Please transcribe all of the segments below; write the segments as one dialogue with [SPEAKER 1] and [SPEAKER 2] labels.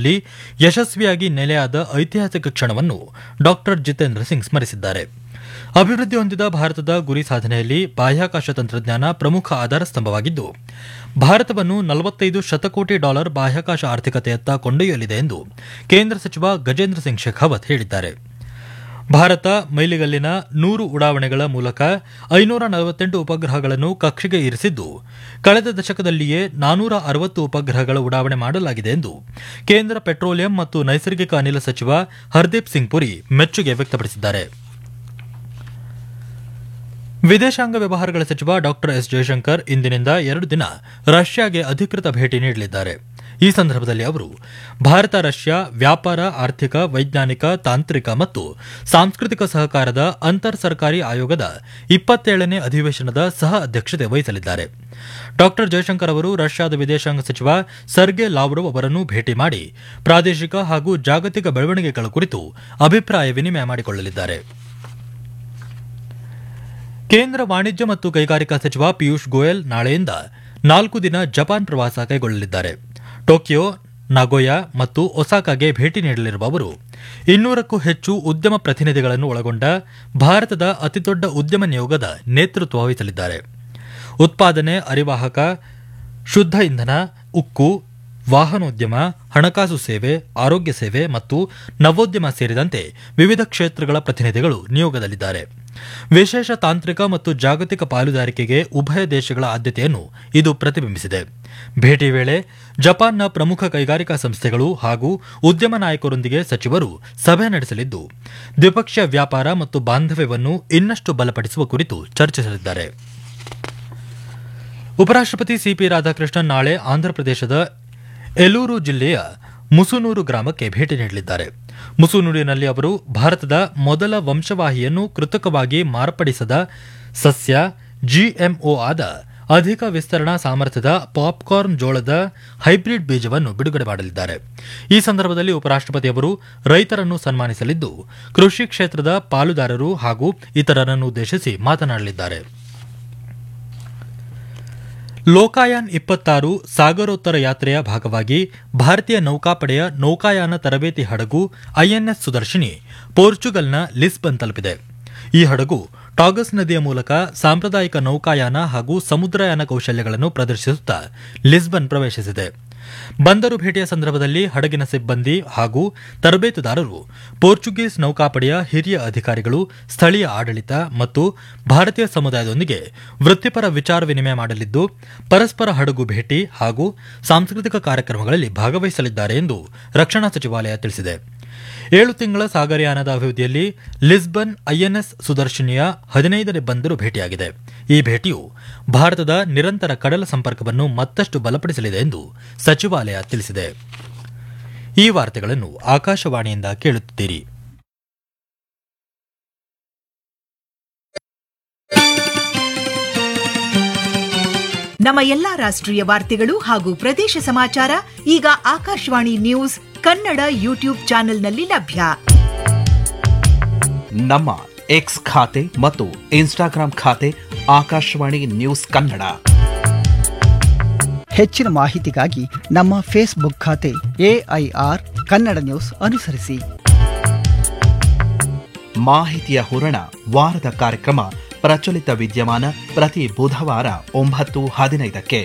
[SPEAKER 1] ಕ್ಷೇತ್ರದಲ್ಲಿ ಯಶಸ್ವಿಯಾಗಿ ನೆಲೆಯಾದ ಐತಿಹಾಸಿಕ ಕ್ಷಣವನ್ನು ಡಾ ಜಿತೇಂದ್ರ ಸಿಂಗ್ ಸ್ಮರಿಸಿದ್ದಾರೆ ಅಭಿವೃದ್ಧಿ ಹೊಂದಿದ ಭಾರತದ ಗುರಿ ಸಾಧನೆಯಲ್ಲಿ ಬಾಹ್ಯಾಕಾಶ ತಂತ್ರಜ್ಞಾನ ಪ್ರಮುಖ ಆಧಾರ ಸ್ತಂಭವಾಗಿದ್ದು ಭಾರತವನ್ನು ನಲವತ್ತೈದು ಶತಕೋಟಿ ಡಾಲರ್ ಬಾಹ್ಯಾಕಾಶ ಆರ್ಥಿಕತೆಯತ್ತ ಕೊಂಡೊಯ್ಯಲಿದೆ ಎಂದು ಕೇಂದ್ರ ಸಚಿವ ಗಜೇಂದ್ರ ಸಿಂಗ್ ಶೇಖಾವತ್ ಹೇಳಿದ್ದಾರೆ ಭಾರತ ಮೈಲಿಗಲ್ಲಿನ ನೂರು ಉಡಾವಣೆಗಳ ಮೂಲಕ ಐನೂರ ನಲವತ್ತೆಂಟು ಉಪಗ್ರಹಗಳನ್ನು ಕಕ್ಷೆಗೆ ಇರಿಸಿದ್ದು ಕಳೆದ ದಶಕದಲ್ಲಿಯೇ ನಾನೂರ ಅರವತ್ತು ಉಪಗ್ರಹಗಳ ಉಡಾವಣೆ ಮಾಡಲಾಗಿದೆ ಎಂದು ಕೇಂದ್ರ ಪೆಟ್ರೋಲಿಯಂ ಮತ್ತು ನೈಸರ್ಗಿಕ ಅನಿಲ ಸಚಿವ ಹರ್ದೀಪ್ ಸಿಂಗ್ ಪುರಿ ಮೆಚ್ಚುಗೆ ವ್ಯಕ್ತಪಡಿಸಿದ್ದಾರೆ ವಿದೇಶಾಂಗ ವ್ಯವಹಾರಗಳ ಸಚಿವ ಡಾ ಎಸ್ ಜಯಶಂಕರ್ ಇಂದಿನಿಂದ ಎರಡು ದಿನ ರಷ್ಯಾಗೆ ಅಧಿಕೃತ ಭೇಟಿ ನೀಡಲಿದ್ದಾರೆ ಈ ಸಂದರ್ಭದಲ್ಲಿ ಅವರು ಭಾರತ ರಷ್ಯಾ ವ್ಯಾಪಾರ ಆರ್ಥಿಕ ವೈಜ್ಞಾನಿಕ ತಾಂತ್ರಿಕ ಮತ್ತು ಸಾಂಸ್ಕೃತಿಕ ಸಹಕಾರದ ಅಂತರ್ ಸರ್ಕಾರಿ ಆಯೋಗದ ಇಪ್ಪತ್ತೇಳನೇ ಅಧಿವೇಶನದ ಸಹ ಅಧ್ಯಕ್ಷತೆ ವಹಿಸಲಿದ್ದಾರೆ ಡಾ ಜಯಶಂಕರ್ ಅವರು ರಷ್ಯಾದ ವಿದೇಶಾಂಗ ಸಚಿವ ಸರ್ಗೆ ಲಾವ್ರೋವ್ ಅವರನ್ನು ಭೇಟಿ ಮಾಡಿ ಪ್ರಾದೇಶಿಕ ಹಾಗೂ ಜಾಗತಿಕ ಬೆಳವಣಿಗೆಗಳ ಕುರಿತು ಅಭಿಪ್ರಾಯ ವಿನಿಮಯ ಮಾಡಿಕೊಳ್ಳಲಿದ್ದಾರೆ ಕೇಂದ್ರ ವಾಣಿಜ್ಯ ಮತ್ತು ಕೈಗಾರಿಕಾ ಸಚಿವ ಪಿಯೂಷ್ ಗೋಯಲ್ ನಾಳೆಯಿಂದ ನಾಲ್ಕು ದಿನ ಜಪಾನ್ ಪ್ರವಾಸ ಕೈಗೊಳ್ಳಲಿದ್ದಾರೆ ಟೋಕಿಯೋ ನಗೋಯಾ ಮತ್ತು ಒಸಾಕಾಗೆ ಭೇಟಿ ನೀಡಲಿರುವ ಅವರು ಇನ್ನೂರಕ್ಕೂ ಹೆಚ್ಚು ಉದ್ಯಮ ಪ್ರತಿನಿಧಿಗಳನ್ನು ಒಳಗೊಂಡ ಭಾರತದ ಅತಿದೊಡ್ಡ ಉದ್ಯಮ ನಿಯೋಗದ ನೇತೃತ್ವ ವಹಿಸಲಿದ್ದಾರೆ ಉತ್ಪಾದನೆ ಅರಿವಾಹಕ ಶುದ್ಧ ಇಂಧನ ಉಕ್ಕು ವಾಹನೋದ್ಯಮ ಹಣಕಾಸು ಸೇವೆ ಆರೋಗ್ಯ ಸೇವೆ ಮತ್ತು ನವೋದ್ಯಮ ಸೇರಿದಂತೆ ವಿವಿಧ ಕ್ಷೇತ್ರಗಳ ಪ್ರತಿನಿಧಿಗಳು ನಿಯೋಗದಲ್ಲಿದ್ದಾರೆ ವಿಶೇಷ ತಾಂತ್ರಿಕ ಮತ್ತು ಜಾಗತಿಕ ಪಾಲುದಾರಿಕೆಗೆ ಉಭಯ ದೇಶಗಳ ಆದ್ಯತೆಯನ್ನು ಇದು ಪ್ರತಿಬಿಂಬಿಸಿದೆ ಭೇಟಿ ವೇಳೆ ಜಪಾನ್ನ ಪ್ರಮುಖ ಕೈಗಾರಿಕಾ ಸಂಸ್ಥೆಗಳು ಹಾಗೂ ಉದ್ಯಮ ನಾಯಕರೊಂದಿಗೆ ಸಚಿವರು ಸಭೆ ನಡೆಸಲಿದ್ದು ದ್ವಿಪಕ್ಷೀಯ ವ್ಯಾಪಾರ ಮತ್ತು ಬಾಂಧವ್ಯವನ್ನು ಇನ್ನಷ್ಟು ಬಲಪಡಿಸುವ ಕುರಿತು ಚರ್ಚಿಸಲಿದ್ದಾರೆ ಉಪರಾಷ್ಟಪತಿ ಸಿಪಿ ರಾಧಾಕೃಷ್ಣನ್ ನಾಳೆ ಆಂಧ್ರಪ್ರದೇಶದ ಎಲೂರು ಜಿಲ್ಲೆಯ ಮುಸುನೂರು ಗ್ರಾಮಕ್ಕೆ ಭೇಟಿ ನೀಡಲಿದ್ದಾರೆ ಮುಸುನೂರಿನಲ್ಲಿ ಅವರು ಭಾರತದ ಮೊದಲ ವಂಶವಾಹಿಯನ್ನು ಕೃತಕವಾಗಿ ಮಾರ್ಪಡಿಸದ ಸಸ್ಯ ಜಿಎಂಒ ಆದ ಅಧಿಕ ವಿಸ್ತರಣಾ ಸಾಮರ್ಥ್ಯದ ಪಾಪ್ಕಾರ್ನ್ ಜೋಳದ ಹೈಬ್ರಿಡ್ ಬೀಜವನ್ನು ಬಿಡುಗಡೆ ಮಾಡಲಿದ್ದಾರೆ ಈ ಸಂದರ್ಭದಲ್ಲಿ ಉಪರಾಷ್ಟಪತಿ ಅವರು ರೈತರನ್ನು ಸನ್ಮಾನಿಸಲಿದ್ದು ಕೃಷಿ ಕ್ಷೇತ್ರದ ಪಾಲುದಾರರು ಹಾಗೂ ಇತರರನ್ನು ಉದ್ದೇಶಿಸಿ ಮಾತನಾಡಲಿದ್ದಾರೆ ಲೋಕಾಯಾನ್ ಇಪ್ಪತ್ತಾರು ಸಾಗರೋತ್ತರ ಯಾತ್ರೆಯ ಭಾಗವಾಗಿ ಭಾರತೀಯ ನೌಕಾಪಡೆಯ ನೌಕಾಯಾನ ತರಬೇತಿ ಹಡಗು ಐಎನ್ಎಸ್ ಸುದರ್ಶಿನಿ ಪೋರ್ಚುಗಲ್ನ ಲಿಸ್ಬನ್ ತಲುಪಿದೆ ಈ ಹಡಗು ಟಾಗಸ್ ನದಿಯ ಮೂಲಕ ಸಾಂಪ್ರದಾಯಿಕ ನೌಕಾಯಾನ ಹಾಗೂ ಸಮುದ್ರಯಾನ ಕೌಶಲ್ಯಗಳನ್ನು ಪ್ರದರ್ಶಿಸುತ್ತಾ ಲಿಸ್ಬನ್ ಪ್ರವೇಶಿಸಿದೆ ಬಂದರು ಭೇಟಿಯ ಸಂದರ್ಭದಲ್ಲಿ ಹಡಗಿನ ಸಿಬ್ಬಂದಿ ಹಾಗೂ ತರಬೇತುದಾರರು ಪೋರ್ಚುಗೀಸ್ ನೌಕಾಪಡೆಯ ಹಿರಿಯ ಅಧಿಕಾರಿಗಳು ಸ್ಥಳೀಯ ಆಡಳಿತ ಮತ್ತು ಭಾರತೀಯ ಸಮುದಾಯದೊಂದಿಗೆ ವೃತ್ತಿಪರ ವಿಚಾರ ವಿನಿಮಯ ಮಾಡಲಿದ್ದು ಪರಸ್ಪರ ಹಡಗು ಭೇಟಿ ಹಾಗೂ ಸಾಂಸ್ಕೃತಿಕ ಕಾರ್ಯಕ್ರಮಗಳಲ್ಲಿ ಭಾಗವಹಿಸಲಿದ್ದಾರೆ ಎಂದು ರಕ್ಷಣಾ ಸಚಿವಾಲಯ ತಿಳಿಸಿದೆ ಏಳು ತಿಂಗಳ ಸಾಗರಯಾನದ ಅವಧಿಯಲ್ಲಿ ಲಿಸ್ಬನ್ ಐಎನ್ಎಸ್ ಸುದರ್ಶಿನಿಯ ಹದಿನೈದನೇ ಬಂದರು ಭೇಟಿಯಾಗಿದೆ ಈ ಭೇಟಿಯು ಭಾರತದ ನಿರಂತರ ಕಡಲ ಸಂಪರ್ಕವನ್ನು ಮತ್ತಷ್ಟು ಬಲಪಡಿಸಲಿದೆ ಎಂದು ಸಚಿವಾಲಯ ತಿಳಿಸಿದೆ ಈ ವಾರ್ತೆಗಳನ್ನು ಆಕಾಶವಾಣಿಯಿಂದ ಕೇಳುತ್ತಿದ್ದೀರಿ
[SPEAKER 2] ನಮ್ಮ ಎಲ್ಲಾ ರಾಷ್ಟ್ರೀಯ ವಾರ್ತೆಗಳು ಹಾಗೂ ಪ್ರದೇಶ ಸಮಾಚಾರ ಈಗ ಆಕಾಶವಾಣಿ ನ್ಯೂಸ್ ಕನ್ನಡ ಯೂಟ್ಯೂಬ್ ಚಾನೆಲ್ನಲ್ಲಿ ಲಭ್ಯ
[SPEAKER 3] ನಮ್ಮ ಎಕ್ಸ್ ಖಾತೆ ಮತ್ತು ಇನ್ಸ್ಟಾಗ್ರಾಂ ಖಾತೆ ಆಕಾಶವಾಣಿ ನ್ಯೂಸ್ ಕನ್ನಡ
[SPEAKER 4] ಹೆಚ್ಚಿನ ಮಾಹಿತಿಗಾಗಿ ನಮ್ಮ ಫೇಸ್ಬುಕ್ ಖಾತೆ ಎಐಆರ್ ಕನ್ನಡ ನ್ಯೂಸ್ ಅನುಸರಿಸಿ
[SPEAKER 3] ಮಾಹಿತಿಯ ಹೂರಣ ವಾರದ ಕಾರ್ಯಕ್ರಮ ಪ್ರಚಲಿತ ವಿದ್ಯಮಾನ ಪ್ರತಿ ಬುಧವಾರ ಒಂಬತ್ತು ಹದಿನೈದಕ್ಕೆ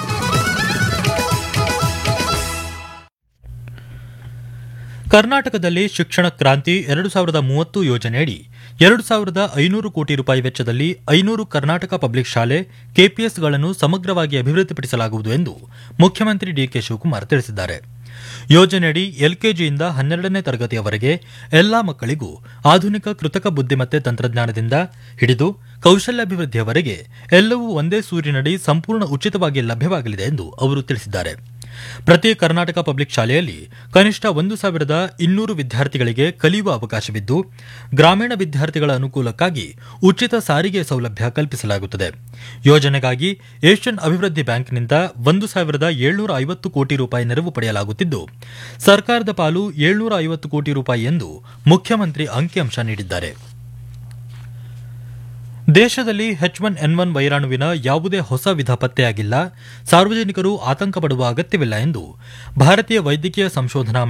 [SPEAKER 1] ಕರ್ನಾಟಕದಲ್ಲಿ ಶಿಕ್ಷಣ ಕ್ರಾಂತಿ ಎರಡು ಸಾವಿರದ ಮೂವತ್ತು ಯೋಜನೆಯಡಿ ಎರಡು ಸಾವಿರದ ಐನೂರು ಕೋಟಿ ರೂಪಾಯಿ ವೆಚ್ಚದಲ್ಲಿ ಐನೂರು ಕರ್ನಾಟಕ ಪಬ್ಲಿಕ್ ಶಾಲೆ ಕೆಪಿಎಸ್ಗಳನ್ನು ಸಮಗ್ರವಾಗಿ ಅಭಿವೃದ್ಧಿಪಡಿಸಲಾಗುವುದು ಎಂದು ಮುಖ್ಯಮಂತ್ರಿ ಡಿಕೆ ಶಿವಕುಮಾರ್ ತಿಳಿಸಿದ್ದಾರೆ ಯೋಜನೆಯಡಿ ಎಲ್ಕೆಜಿಯಿಂದ ಹನ್ನೆರಡನೇ ತರಗತಿಯವರೆಗೆ ಎಲ್ಲಾ ಮಕ್ಕಳಿಗೂ ಆಧುನಿಕ ಕೃತಕ ಬುದ್ದಿಮತ್ತೆ ತಂತ್ರಜ್ಞಾನದಿಂದ ಹಿಡಿದು ಕೌಶಲ್ಯಾಭಿವೃದ್ಧಿಯವರೆಗೆ ಎಲ್ಲವೂ ಒಂದೇ ಸೂರಿನಡಿ ಸಂಪೂರ್ಣ ಉಚಿತವಾಗಿ ಲಭ್ಯವಾಗಲಿದೆ ಎಂದು ಅವರು ತಿಳಿಸಿದ್ದಾರೆ ಪ್ರತಿ ಕರ್ನಾಟಕ ಪಬ್ಲಿಕ್ ಶಾಲೆಯಲ್ಲಿ ಕನಿಷ್ಠ ಒಂದು ಸಾವಿರದ ಇನ್ನೂರು ವಿದ್ಯಾರ್ಥಿಗಳಿಗೆ ಕಲಿಯುವ ಅವಕಾಶವಿದ್ದು ಗ್ರಾಮೀಣ ವಿದ್ಯಾರ್ಥಿಗಳ ಅನುಕೂಲಕ್ಕಾಗಿ ಉಚಿತ ಸಾರಿಗೆ ಸೌಲಭ್ಯ ಕಲ್ಪಿಸಲಾಗುತ್ತದೆ ಯೋಜನೆಗಾಗಿ ಏಷ್ಯನ್ ಅಭಿವೃದ್ಧಿ ಬ್ಯಾಂಕ್ನಿಂದ ಒಂದು ಸಾವಿರದ ಏಳ್ನೂರ ಐವತ್ತು ಕೋಟಿ ರೂಪಾಯಿ ನೆರವು ಪಡೆಯಲಾಗುತ್ತಿದ್ದು ಸರ್ಕಾರದ ಪಾಲು ಏಳ್ನೂರ ಐವತ್ತು ಕೋಟಿ ರೂಪಾಯಿ ಎಂದು ಮುಖ್ಯಮಂತ್ರಿ ಅಂಕಿಅಂಶ ನೀಡಿದ್ದಾರೆ ದೇಶದಲ್ಲಿ ಎಚ್ ಒನ್ ಎನ್ ಒನ್ ವೈರಾಣುವಿನ ಯಾವುದೇ ಹೊಸ ವಿಧ ಪತ್ತೆಯಾಗಿಲ್ಲ ಸಾರ್ವಜನಿಕರು ಆತಂಕ ಪಡುವ ಅಗತ್ಯವಿಲ್ಲ ಎಂದು ಭಾರತೀಯ ವೈದ್ಯಕೀಯ ಸಂಶೋಧನಾ